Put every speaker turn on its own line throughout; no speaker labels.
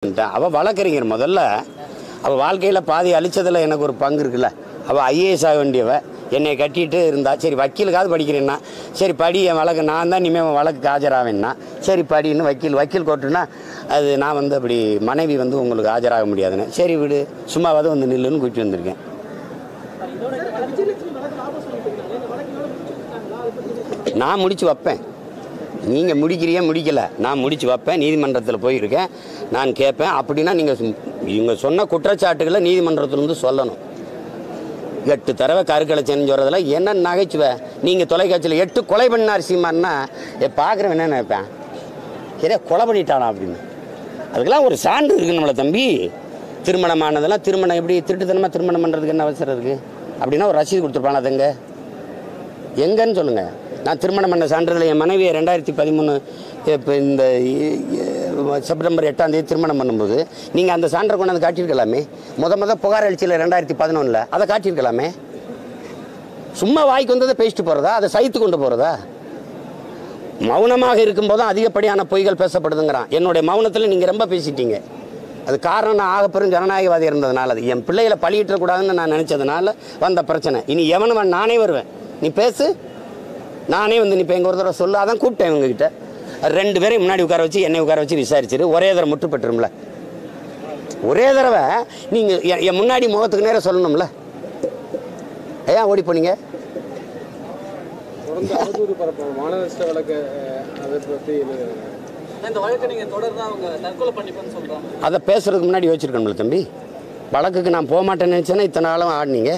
வந்துட்டேன் அவள் வழக்கறிஞர் முதல்ல அவள் வாழ்க்கையில் பாதி அழிச்சதில் எனக்கு ஒரு பங்கு இருக்குல்ல அவள் ஐஏஎஸ் ஆக வேண்டியவ என்னை கட்டிட்டு இருந்தா சரி வக்கீலுக்காவது படிக்கிறேன்னா சரி படி என் வழக்கு நான் தான் இனிமேல் வழக்கு ஆஜராவேன்னா சரி படின்னு வக்கீல் வக்கீல் கோர்ட்டுனா அது நான் வந்து அப்படி மனைவி வந்து உங்களுக்கு ஆஜராக முடியாதுன்னு சரி விடு சும்மாவது வந்து நில்லுன்னு கூப்பிட்டு வந்திருக்கேன் நான் முடிச்சு வைப்பேன் நீங்கள் முடிக்கிறியே முடிக்கல நான் முடிச்சு வைப்பேன் நீதிமன்றத்தில் போயிருக்கேன் நான் கேட்பேன் அப்படின்னா நீங்கள் இவங்க சொன்ன குற்றச்சாட்டுகளை நீதிமன்றத்திலிருந்து சொல்லணும் எட்டு தடவை கருக்களை செஞ்சோறதுல என்ன நகைச்சுவை நீங்கள் தொலைக்காட்சியில் எட்டு கொலை பண்ணார் சீமான்னா ஏ பார்க்குறவன் என்ன நினைப்பேன் ஏதோ கொலை பண்ணிட்டானா அப்படின்னு அதுக்கெல்லாம் ஒரு சான்று இருக்கு நம்மளை தம்பி திருமணமானதெல்லாம் திருமணம் எப்படி திருட்டுத்தனமாக திருமணம் பண்ணுறதுக்கு என்ன அவசரம் இருக்குது அப்படின்னா ஒரு ரசீது கொடுத்துருப்பாங்க அதுங்க எங்கன்னு சொல்லுங்க நான் திருமணம் பண்ண சான்றிதழ் என் மனைவியை ரெண்டாயிரத்தி பதிமூணு இப்போ இந்த இ- இ- செப்டம்பர் எட்டாம் தேதி திருமணம் பண்ணும்போது நீங்கள் அந்த சான்றை கொண்டாந்து காட்டியிருக்கலாமே முத முத புகார் அளிச்சியில் ரெண்டாயிரத்தி பதினொன்றில் அதை காட்டியிருக்கலாமே சும்மா வாய்க்கு வந்ததை பேசிட்டு போகிறதா அதை சைத்து கொண்டு போகிறதா மௌனமாக இருக்கும்போதும் அதிகப்படியான பொய்கள் பேசப்படுதுங்கிறான் என்னுடைய மௌனத்தில் நீங்கள் ரொம்ப பேசிட்டீங்க அது காரணம் நான் ஆகப்பெரும் ஜனநாயகவாதி இருந்ததுனால அது என் பிள்ளைகளை பழியிட்டக்கூடாதுன்னு நான் நினச்சதுனால வந்த பிரச்சனை இனி எவனும் நானே வருவேன் நீ பேசு நானே வந்து நீ இப்போ எங்கள் ஒரு தடவை சொல்லு அதான் கூப்பிட்டேன் இவங்ககிட்ட ரெண்டு பேரையும் முன்னாடி உட்கார வச்சு என்னை உட்கார வச்சு விசாரிச்சிரு ஒரே தடவை முற்று பெற்றும்ல ஒரே தடவை நீங்கள் என் முன்னாடி முகத்துக்கு நேரம் சொல்லணும்ல ஏன் ஓடி போனீங்க
தொடர்ந்து அவதூறு பரப்பும் மாநகராட்சி வழக்கு அஹ், அதை பற்றி இது-
இந்த வழக்கை நீங்க தொடர்ந்து அவங்க தற்கொலை பண்ணிப்பேன்னு சொல்றாங்க
அதை பேசுறதுக்கு முன்னாடி யோசிச்சிருக்கணும்ல தம்பி வழக்குக்கு நான் போக மாட்டேன்னு நினச்சேன்னா இத்தனை நாளும் ஆடினீங்க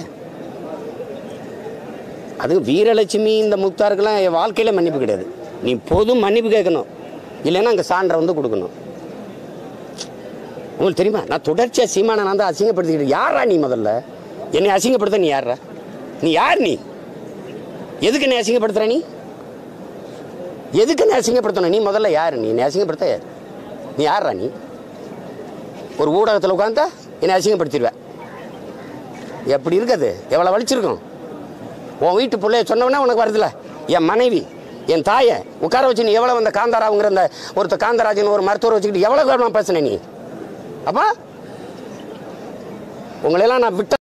அது வீரலட்சுமி இந்த முக்தாருக்கெல்லாம் என் வாழ்க்கையில் மன்னிப்பு கிடையாது நீ பொதும் மன்னிப்பு கேட்கணும் இல்லைன்னா அங்கே சான்றை வந்து கொடுக்கணும் உங்களுக்கு தெரியுமா நான் தொடர்ச்சியாக சீமானை நான் தான் அசிங்கப்படுத்திக்கிட்டு யாரா நீ முதல்ல என்னை அசிங்கப்படுத்த நீ யாரா நீ யார் நீ எதுக்கு என்னை அசிங்கப்படுத்துற நீ எதுக்கு என்னை அசிங்கப்படுத்தணும் நீ முதல்ல யார் நீ என்னை அசிங்கப்படுத்த யார் நீ யாரா நீ ஒரு ஊடகத்தில் உட்காந்தா என்னை அசிங்கப்படுத்திடுவேன் எப்படி இருக்குது எவ்வளோ வலிச்சிருக்கும் உன் வீட்டு பிள்ளைய சொன்னவொடனே உனக்கு வருதுல என் மனைவி என் தாயை உட்கார வச்சு நீ எவ்வளோ அந்த காந்தாராவுங்கிற அந்த ஒருத்தர் காந்தராஜன் ஒரு மருத்துவரை வச்சுக்கிட்டு எவ்வளோ கவனம் பேசுன நீ அப்பா உங்களையெல்லாம் நான் விட்ட